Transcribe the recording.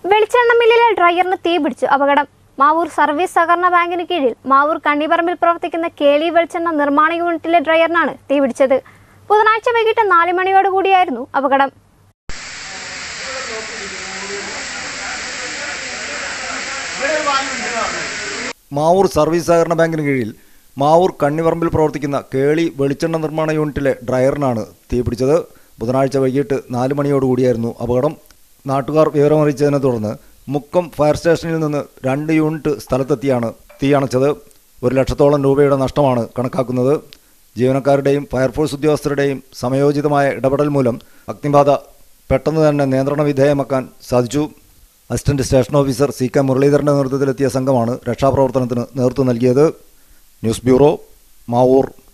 വെളിച്ചെണ്ണ മില്ലിലെ ഡ്രയറിന് തീപിടിച്ചു അപകടം മാവൂർ സർവീസ് സഹകരണ ബാങ്കിന് കീഴിൽ മാവൂർ കണ്ണിപറമ്പിൽ പ്രവർത്തിക്കുന്ന കേളി വെളിച്ചെണ്ണ നിർമ്മാണ യൂണിറ്റിലെ ഡ്രയറിനാണ് തീപിടിച്ചത് ബുധനാഴ്ച വൈകിട്ട് നാല് മണിയോടുകൂടിയായിരുന്നു അപകടം മാവൂർ സർവീസ് സഹകരണ ബാങ്കിന് കീഴിൽ മാവൂർ കണ്ണിപറമ്പിൽ പ്രവർത്തിക്കുന്ന കേളി വെളിച്ചെണ്ണ നിർമ്മാണ യൂണിറ്റിലെ ഡ്രയറിനാണ് തീപിടിച്ചത് ബുധനാഴ്ച വൈകിട്ട് നാല് മണിയോടുകൂടിയായിരുന്നു അപകടം നാട്ടുകാർ വിവരമറിയിച്ചതിനെ തുടർന്ന് മുക്കം ഫയർ സ്റ്റേഷനിൽ നിന്ന് രണ്ട് യൂണിറ്റ് സ്ഥലത്തെത്തിയാണ് തീയണച്ചത് ഒരു ലക്ഷത്തോളം രൂപയുടെ നഷ്ടമാണ് കണക്കാക്കുന്നത് ജീവനക്കാരുടെയും ഫയർഫോഴ്സ് ഉദ്യോഗസ്ഥരുടെയും സമയോചിതമായ ഇടപെടൽ മൂലം അഗ്നിബാധ പെട്ടെന്ന് തന്നെ നിയന്ത്രണ വിധേയമാക്കാൻ സാധിച്ചു assistant station officer C K മുരളീധരന്റെ നേതൃത്വത്തിലെത്തിയ സംഘമാണ് രക്ഷാപ്രവർത്തനത്തിന് നേതൃത്വം നൽകിയത് ന്യൂസ് ബ്യൂറോ മാവൂർ